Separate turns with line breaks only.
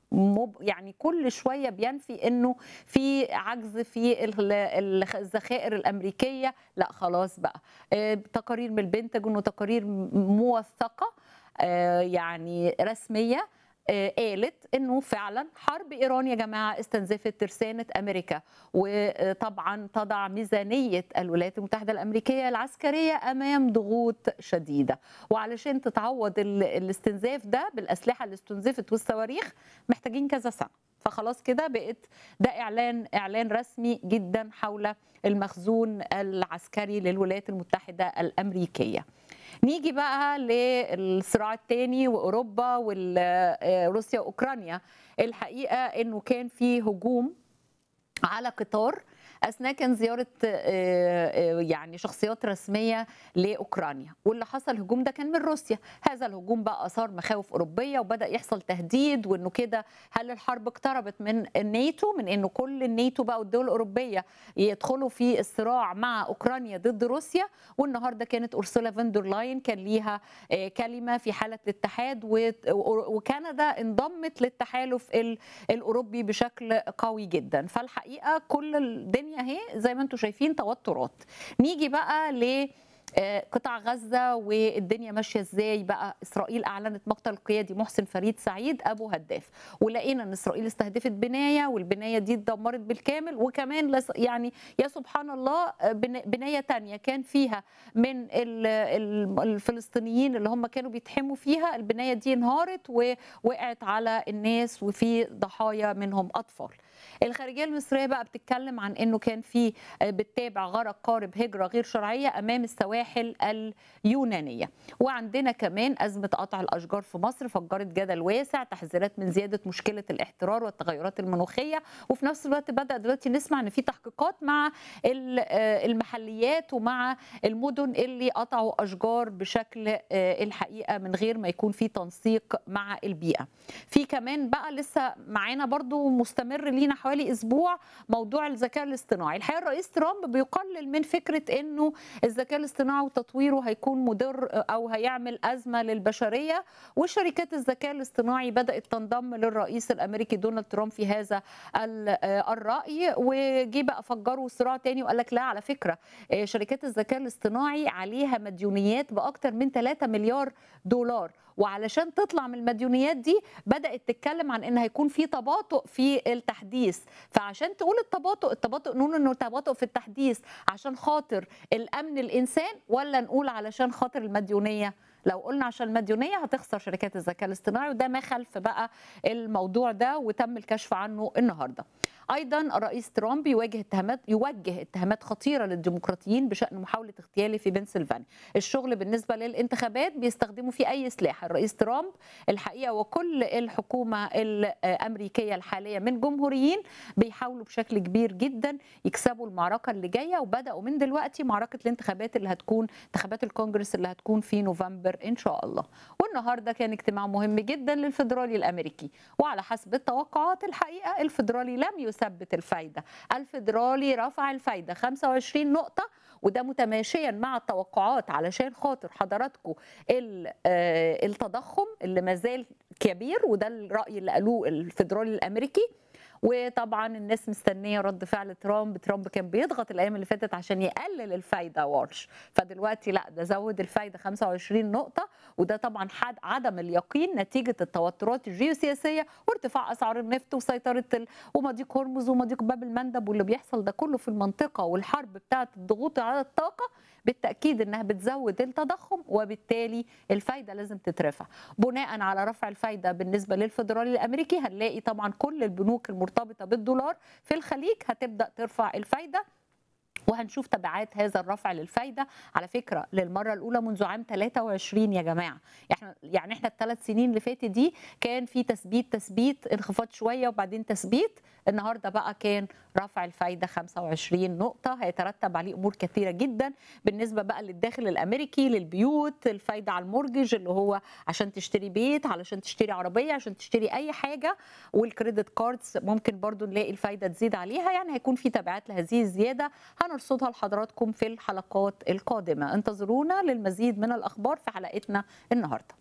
مب يعني كل شويه بينفي انه في عجز في ال- ال- الذخائر الامريكيه لا خلاص بقى آه، تقارير من البنتاجون وتقارير م- موثقه آه، يعني رسميه آه، قالت انه فعلا حرب ايران يا جماعه استنزفت ترسانه امريكا وطبعا تضع ميزانيه الولايات المتحده الامريكيه العسكريه امام ضغوط شديده وعلشان تتعوض ال- الاستنزاف ده بالاسلحه اللي استنزفت والصواريخ محتاجين كذا سنه فخلاص كده بقت ده اعلان اعلان رسمي جدا حول المخزون العسكري للولايات المتحده الامريكيه نيجي بقى للصراع الثاني واوروبا وروسيا واوكرانيا الحقيقه انه كان في هجوم على قطار اثناء كان زياره آه، آه، يعني شخصيات رسميه لاوكرانيا واللي حصل الهجوم ده كان من روسيا هذا الهجوم بقى اثار مخاوف اوروبيه وبدا يحصل تهديد وانه كده هل الحرب اقتربت من الناتو من انه كل الناتو بقى والدول الاوروبيه يدخلوا في الصراع مع اوكرانيا ضد روسيا والنهارده كانت اورسولا فندر لاين كان ليها آه، كلمه في حاله الاتحاد و- وكندا انضمت للتحالف ال- الاوروبي بشكل قوي جدا فالحقيقه كل الدنيا اهي زي ما انتم شايفين توترات نيجي بقى ل آه، قطاع غزه والدنيا ماشيه ازاي بقى اسرائيل اعلنت مقتل القيادي محسن فريد سعيد ابو هداف ولقينا ان اسرائيل استهدفت بنايه والبنايه دي اتدمرت بالكامل وكمان لس- يعني يا سبحان الله آه، بن- بنايه تانية كان فيها من ال- ال- الفلسطينيين اللي هم كانوا بيتحموا فيها البنايه دي انهارت ووقعت على الناس وفي ضحايا منهم اطفال الخارجيه المصريه بقى بتتكلم عن انه كان في آه، بتتابع غرق قارب هجره غير شرعيه امام السواحل اليونانيه وعندنا كمان ازمه قطع الاشجار في مصر فجرت جدل واسع تحذيرات من زياده مشكله الاحترار والتغيرات المناخيه وفي نفس الوقت بدا دلوقتي نسمع ان في تحقيقات مع ال- آه، المحليات ومع المدن اللي قطعوا اشجار بشكل آه، الحقيقه من غير ما يكون في تنسيق مع البيئه في كمان بقى لسه معانا برضو مستمر لينا حوالي اسبوع موضوع الذكاء الاصطناعي الحقيقه الرئيس ترامب بيقلل من فكره انه الذكاء الاصطناعي وتطويره هيكون مضر او هيعمل ازمه للبشريه وشركات الذكاء الاصطناعي بدات تنضم للرئيس الامريكي دونالد ترامب في هذا ال- آه، الراي وجي بقى فجروا صراع تاني وقال لك لا على فكره آه، شركات الذكاء الاصطناعي عليها مديونيات باكثر من 3 مليار دولار وعلشان تطلع من المديونيات دي بدات تتكلم عن ان هيكون في تباطؤ في التحديث فعشان تقول التباطؤ التباطؤ نقول انه تباطؤ في التحديث عشان خاطر الامن الانسان ولا نقول علشان خاطر المديونيه لو قلنا عشان المديونيه هتخسر شركات الذكاء الاصطناعي وده ما خلف بقى الموضوع ده وتم الكشف عنه النهارده ايضا الرئيس ترامب يواجه اتهامات يوجه اتهامات خطيره للديمقراطيين بشان محاوله اغتياله في بنسلفانيا الشغل بالنسبه للانتخابات بيستخدموا فيه اي سلاح الرئيس ترامب الحقيقه وكل الحكومه الامريكيه الحاليه من جمهوريين بيحاولوا بشكل كبير جدا يكسبوا المعركه اللي جايه وبداوا من دلوقتي معركه الانتخابات اللي هتكون انتخابات الكونجرس اللي هتكون في نوفمبر ان شاء الله والنهارده كان اجتماع مهم جدا للفدرالي الامريكي وعلى حسب التوقعات الحقيقه الفدرالي لم يثبت الفايده الفدرالي رفع الفايده 25 نقطه وده متماشيا مع التوقعات علشان خاطر حضراتكم ال- آه، التضخم اللي مازال كبير وده الراي اللي قالوه الفدرالي الامريكي وطبعا الناس مستنيه رد فعل ترامب ترامب كان بيضغط الايام اللي فاتت عشان يقلل الفايده وارش فدلوقتي لا ده زود الفايده 25 نقطه وده طبعا حد عدم اليقين نتيجه التوترات الجيوسياسيه وارتفاع اسعار النفط وسيطره ال... ومضيق هرمز ومضيق باب المندب واللي بيحصل ده كله في المنطقه والحرب بتاعه الضغوط على الطاقه بالتاكيد انها بتزود التضخم وبالتالي الفايده لازم تترفع بناء على رفع الفايده بالنسبه للفدرالي الامريكي هنلاقي طبعا كل البنوك المرتبطه بالدولار في الخليج هتبدا ترفع الفايده وهنشوف تبعات هذا الرفع للفايده على فكره للمره الاولى منذ عام 23 يا جماعه احنا يعني احنا الثلاث سنين اللي فاتت دي كان في تثبيت تثبيت انخفاض شويه وبعدين تثبيت النهارده بقى كان رفع الفايده 25 نقطه هيترتب عليه امور كثيره جدا بالنسبه بقى للداخل الامريكي للبيوت الفايده على المورجج اللي هو عشان تشتري بيت علشان تشتري عربيه عشان تشتري اي حاجه والكريدت كاردز ممكن برضو نلاقي الفايده تزيد عليها يعني هيكون في تبعات لهذه الزياده هنرصدها لحضراتكم في الحلقات القادمه انتظرونا للمزيد من الاخبار في حلقتنا النهارده